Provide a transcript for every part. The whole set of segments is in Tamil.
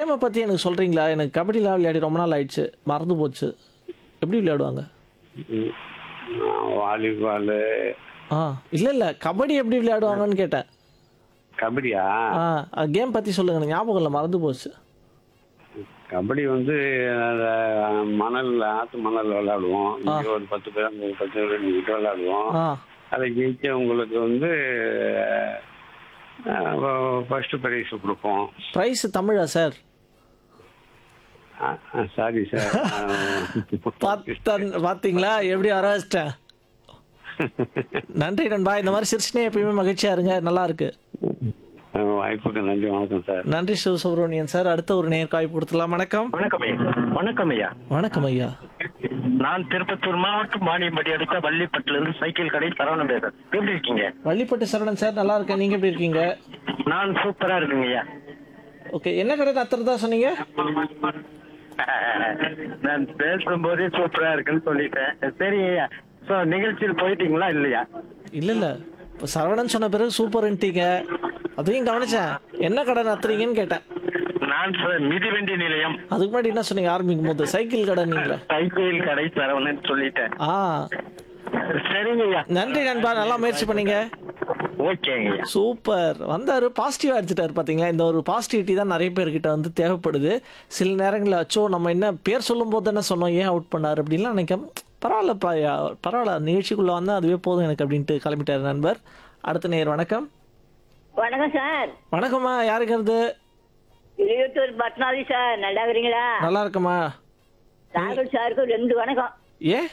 கேமை பற்றி எனக்கு சொல்கிறீங்களா எனக்கு கபடிலாம் விளையாடி ரொம்ப நாள் ஆயிடுச்சு மறந்து போச்சு எப்படி விளையாடுவாங்க ம். வாலிபாலு ஆ இல்லை இல்லை கபடி எப்படி விளையாடுவாங்கன்னு கேட்டேன் கபடியா ஆ கேம் பற்றி சொல்லுங்க எனக்கு ஞாபகம் இல்லை மறந்து போச்சு கபடி வந்து அந்த மணல் ஆத்து மணல் விளையாடுவோம் இங்க ஒரு பத்து பேர் அங்க ஒரு பத்து பேர் கிட்ட விளையாடுவோம் ஆ அதை ஜெயிச்சவங்களுக்கு வந்து ஃபர்ஸ்ட் ப்ரைஸ் கொடுப்போம் ப்ரைஸ் தமிழா சார் சாரி சார் பார்த்தன் பார்த்தீங்களா எப்படி வர வச்சிட்டேன் நன்றி நண்பா இந்த மாதிரி சிரிச்சுனே எப்பயுமே மகிழ்ச்சியா இருங்க நல்லா இருக்கு வாய்ப்புக்கு நன்றி வணக்கம் சார் நன்றி சிவசுப்ரமணியன் சார் அடுத்த ஒரு நேர் காய்ப்பு கொடுத்துலாம் வணக்கம் வணக்கம் ஐயா வணக்கம் ஐயா வணக்கம் ஐயா நான் திருப்பத்தூர் மாவட்டம் வாணியம்படி அடுத்த வள்ளிப்பட்டுல இருந்து சைக்கிள் கடை சரவணன் பேசுறேன் எப்படி இருக்கீங்க வள்ளிப்பட்டு சரவணன் சார் நல்லா இருக்கேன் நீங்க எப்படி இருக்கீங்க நான் சூப்பரா இருக்குங்க ஐயா ஓகே என்ன கடை நத்துறதா சொன்னீங்க நான் பேசும்போதே சூப்பரா இருக்குன்னு சொல்லிட்டேன் சரி ஐயா சோ நிகழ்ச்சியில் போயிட்டீங்களா இல்லையா இல்ல இல்ல இப்போ சரவணன் சொன்ன பிறகு சூப்பர்ன்ட்டீங்க அதையும் கவனிச்சேன் என்ன கடை நத்துறீங்கன்னு கேட்டேன் நான் ச- மிதிவண்டி நிலையம் அதுக்கு முன்னாடி என்ன சொன்னீங்க ஆரம்பிக்கும் போது சைக்கிள் கடை நீங்களே சைக்கிள் கடை சரவணன் சொல்லிட்டேன் ஆ சரிங்க ஐயா நன்றி நண்பா நல்லா முயற்சி பண்ணீங்க ஓகேங்க ஐயா சூப்பர் வந்தாரு பாசிட்டிவா எடுத்துட்டாரு பாத்தீங்களா இந்த ஒரு பாசிட்டிவிட்டி தான் நிறைய பேர்கிட்ட வந்து தேவைப்படுது சில நேரங்களில் அச்சோ நம்ம என்ன பேர் சொல்லும் போது என்ன சொன்னோம் ஏன் அவுட் பண்ணாரு அப்படின்லாம் நினைக்க பரவாயில்லப்பா யா, பரவாயில்ல நிகழ்ச்சிக்குள்ள வந்தா அதுவே போதும் எனக்கு அப்படின்ட்டு கிளம்பிட்டாரு நண்பர் அடுத்த நேர் வணக்கம் வணக்கம் சார் வணக்கம்மா யாருக்கிறது இளையத்தூர் பத்மாவதி சார் நல்லா இருக்கிறீங்களா நல்லா இருக்கம்மா ராகுல் சாருக்கு ரெண்டு வணக்கம் ஏன்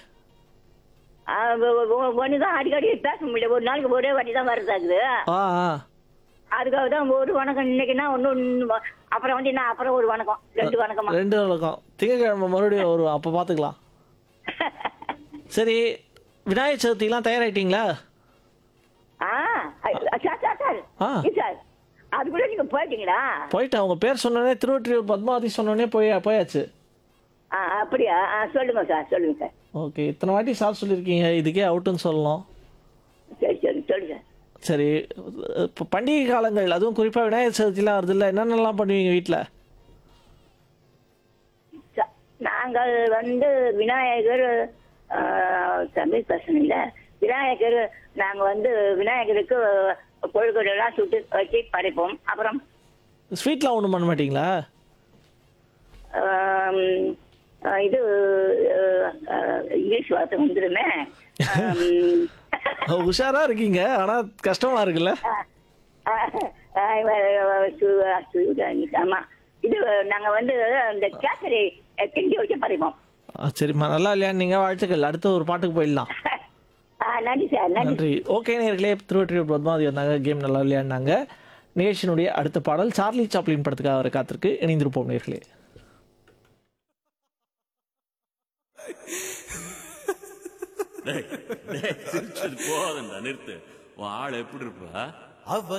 ஒன்று தான் அடிக்கடி பேச முடியல ஒரு நாளைக்கு ஒரே வாட்டி தான் வருதாக்குது ஆ ஆ அதுக்காக தான் ஒரு வணக்கம் இன்னைக்குன்னா ஒன்று அப்புறம் வந்து என்ன அப்புறம் ஒரு வணக்கம் ரெண்டு வணக்கமா ரெண்டு வணக்கம் திங்கக்கிழமை மறுபடியும் வரும் அப்போ பார்த்துக்கலாம் சரி விநாயகர் சதுர்த்திலாம் தயாராயிட்டீங்களா ஆ அ- சார் சார் சார் ஆ. இது சார் அதுக்குள்ள நீங்க போயிட்டீங்களா போயிட்டேன் அவங்க பேர் சொன்னோடனே திருவொற்றியூர் பத்மாவதி சொன்னோடனே போய் போயாச்சு ஆ அப்படியா ஆ சொல்லுங்க சார் சொல்லுங்க சார் ஓகே இத்தனை வாட்டி சார் சொல்லியிருக்கீங்க இதுக்கே அவுட்டுன்னு சொல்லணும் சரி சரி சொல்லுங்க சரி இப்போ பண்டிகை காலங்கள் அதுவும் குறிப்பாக விநாயகர் சதுர்த்திலாம் வருதுல்ல என்னென்னலாம் பண்ணுவீங்க வீட்டில் ச- நாங்கள் வந்து விநாயகர் ஆ, தமிழ் பசங்க இல்ல விநாயகர் நாங்க வந்து விநாயகருக்கு கொழுக்கட்டை எல்லாம் சுட்டு வச்சு படைப்போம் அப்புறம் ஸ்வீட்லாம் ஒன்றும் பண்ண மாட்டீங்களா ஆம், ஆ, இது ஆ, இங்கிலீஷ் வார்த்தை வந்துருமே ஆம், உஷாராக இருக்கீங்க ஆனால் கஷ்டமாக இருக்குல்ல ஆ, ஆ, சு- சு- ஆமா இது நாங்க வந்து இந்த கேசரி கிண்டி வச்சு படைப்போம் ஆ, சரிம்மா நல்லா இல்லையா நீங்கள் வாழ்த்துக்கள் அடுத்த ஒரு பாட்டுக்கு போயிடலாம் ஆ, நன்றி சார் நன்றி நன்றி ஓகே நேர்களே திருவொற்றியூர் பத்மாவதி வந்தாங்க கேம் நல்லா விளையாடினாங்க நிகழ்ச்சியினுடைய அடுத்த பாடல் சார்லி சாப்ளின் படத்துக்காக வர காத்திருக்கு இணைந்திருப்போம் நேர்களே டேய், டேய், சிரிச்சது போதும்டா நிறுத்து உன் ஆள் எப்படி இருப்பா